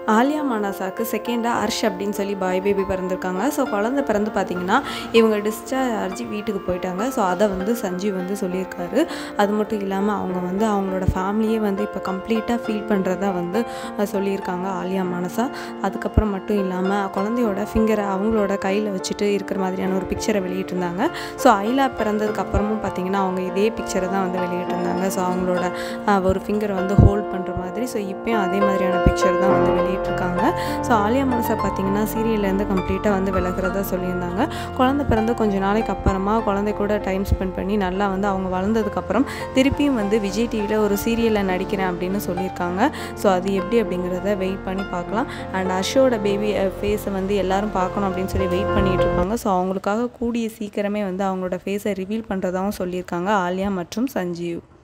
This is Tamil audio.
ஆலியா மானசாக்கு செகண்டாக ஹர்ஷ் அப்படின்னு சொல்லி பாய் பேபி பிறந்திருக்காங்க ஸோ குழந்தை பிறந்து பார்த்தீங்கன்னா இவங்க டிஸ்சார்ஜ் ஆகி வீட்டுக்கு போயிட்டாங்க ஸோ அதை வந்து சஞ்சீவ் வந்து சொல்லியிருக்காரு அது மட்டும் இல்லாமல் அவங்க வந்து அவங்களோட ஃபேமிலியே வந்து இப்போ கம்ப்ளீட்டாக ஃபீல் பண்ணுறதா வந்து அஹ், சொல்லியிருக்காங்க ஆலியா மானசா அதுக்கப்புறம் மட்டும் இல்லாமல் குழந்தையோட ஃபிங்கரை அவங்களோட கையில் வச்சுட்டு இருக்கிற மாதிரியான ஒரு பிக்சரை வெளியிட்டிருந்தாங்க ஸோ ஐலா பிறந்ததுக்கு அப்புறமும் பார்த்தீங்கன்னா அவங்க இதே பிக்சரை தான் வந்து வெளியிட்டிருந்தாங்க ஸோ அவங்களோட அஹ், ஒரு ஃபிங்கரை வந்து ஹோல்ட் பண்ணுற மாதிரி ஸோ இப்போயும் அதே மாதிரியான பிக்சர் தான் வந்து வெளியிட்டிருக்காங்க ஸோ ஆலியா மனசா பார்த்தீங்கன்னா சீரியல்லேருந்து கம்ப்ளீட்டாக வந்து விலகிறதா சொல்லியிருந்தாங்க குழந்தை பிறந்து கொஞ்ச நாளைக்கு அப்புறமா குழந்தை கூட டைம் ஸ்பெண்ட் பண்ணி நல்லா வந்து அவங்க வளர்ந்ததுக்கப்புறம் திருப்பியும் வந்து விஜய் டிவியில் ஒரு சீரியலில் நடிக்கிறேன் அப்படின்னு சொல்லியிருக்காங்க ஸோ அது எப்படி அப்படிங்கிறத வெயிட் பண்ணி பார்க்கலாம் அண்ட் அஷோட பேபி ஃபேஸை வந்து எல்லாரும் பார்க்கணும் அப்படின்னு சொல்லி வெயிட் பண்ணிட்டு இருப்பாங்க ஸோ அவங்களுக்காக கூடிய சீக்கிரமே வந்து அவங்களோட ஃபேஸை ரிவீல் பண்ணுறதாகவும் சொல்லியிருக்காங்க ஆலியா மற்றும் சஞ்சீவ்